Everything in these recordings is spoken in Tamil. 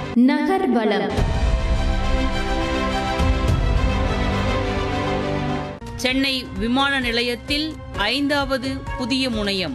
நகர்வலம் சென்னை விமான நிலையத்தில் ஐந்தாவது புதிய முனையம்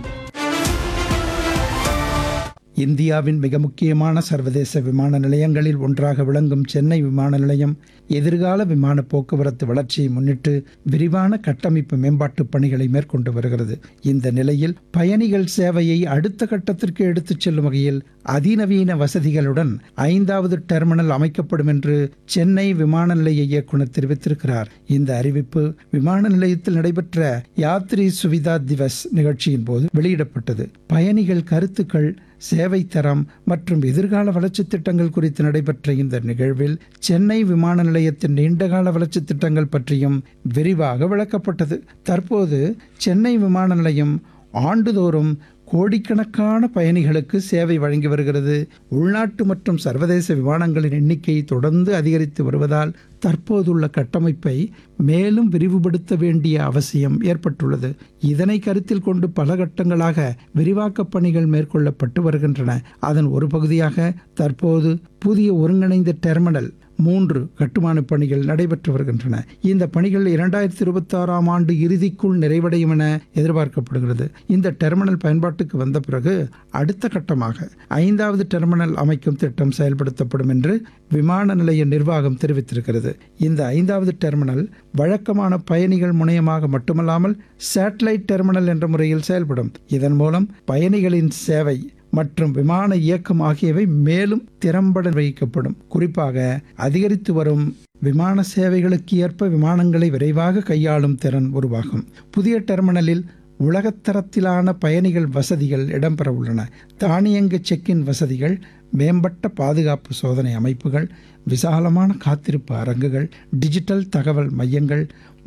இந்தியாவின் மிக முக்கியமான சர்வதேச விமான நிலையங்களில் ஒன்றாக விளங்கும் சென்னை விமான நிலையம் எதிர்கால விமான போக்குவரத்து வளர்ச்சியை முன்னிட்டு விரிவான கட்டமைப்பு மேம்பாட்டு பணிகளை மேற்கொண்டு வருகிறது இந்த நிலையில் பயணிகள் சேவையை அடுத்த கட்டத்திற்கு எடுத்துச் செல்லும் வகையில் அதிநவீன வசதிகளுடன் ஐந்தாவது டெர்மினல் அமைக்கப்படும் என்று சென்னை விமான நிலைய இயக்குனர் தெரிவித்திருக்கிறார் இந்த அறிவிப்பு விமான நிலையத்தில் நடைபெற்ற யாத்ரி சுவிதா திவஸ் நிகழ்ச்சியின் போது வெளியிடப்பட்டது பயணிகள் கருத்துக்கள் சேவை தரம் மற்றும் எதிர்கால வளர்ச்சித் திட்டங்கள் குறித்து நடைபெற்ற இந்த நிகழ்வில் சென்னை விமான நிலையத்தின் நீண்டகால வளர்ச்சித் திட்டங்கள் பற்றியும் விரிவாக விளக்கப்பட்டது தற்போது சென்னை விமான நிலையம் ஆண்டுதோறும் கோடிக்கணக்கான பயணிகளுக்கு சேவை வழங்கி வருகிறது உள்நாட்டு மற்றும் சர்வதேச விமானங்களின் எண்ணிக்கை தொடர்ந்து அதிகரித்து வருவதால் தற்போதுள்ள கட்டமைப்பை மேலும் விரிவுபடுத்த வேண்டிய அவசியம் ஏற்பட்டுள்ளது இதனை கருத்தில் கொண்டு பல கட்டங்களாக விரிவாக்கப் பணிகள் மேற்கொள்ளப்பட்டு வருகின்றன அதன் ஒரு பகுதியாக தற்போது புதிய ஒருங்கிணைந்த டெர்மினல் மூன்று கட்டுமான பணிகள் நடைபெற்று வருகின்றன இந்த பணிகள் இரண்டாயிரத்தி இருபத்தி ஆறாம் ஆண்டு இறுதிக்குள் நிறைவடையும் என எதிர்பார்க்கப்படுகிறது இந்த டெர்மினல் பயன்பாட்டுக்கு வந்த பிறகு அடுத்த கட்டமாக ஐந்தாவது டெர்மினல் அமைக்கும் திட்டம் செயல்படுத்தப்படும் என்று விமான நிலைய நிர்வாகம் தெரிவித்திருக்கிறது இந்த ஐந்தாவது டெர்மினல் வழக்கமான பயணிகள் முனையமாக மட்டுமல்லாமல் சேட்டலைட் டெர்மினல் என்ற முறையில் செயல்படும் இதன் மூலம் பயணிகளின் சேவை மற்றும் விமான இயக்கம் ஆகியவை மேலும் திறம்பட வைக்கப்படும் குறிப்பாக அதிகரித்து வரும் விமான சேவைகளுக்கு ஏற்ப விமானங்களை விரைவாக கையாளும் திறன் உருவாகும் புதிய டெர்மினலில் உலகத்தரத்திலான பயணிகள் வசதிகள் இடம்பெற உள்ளன தானியங்கு செக்கின் வசதிகள் மேம்பட்ட பாதுகாப்பு சோதனை அமைப்புகள் விசாலமான காத்திருப்பு அரங்குகள் டிஜிட்டல் தகவல் மையங்கள்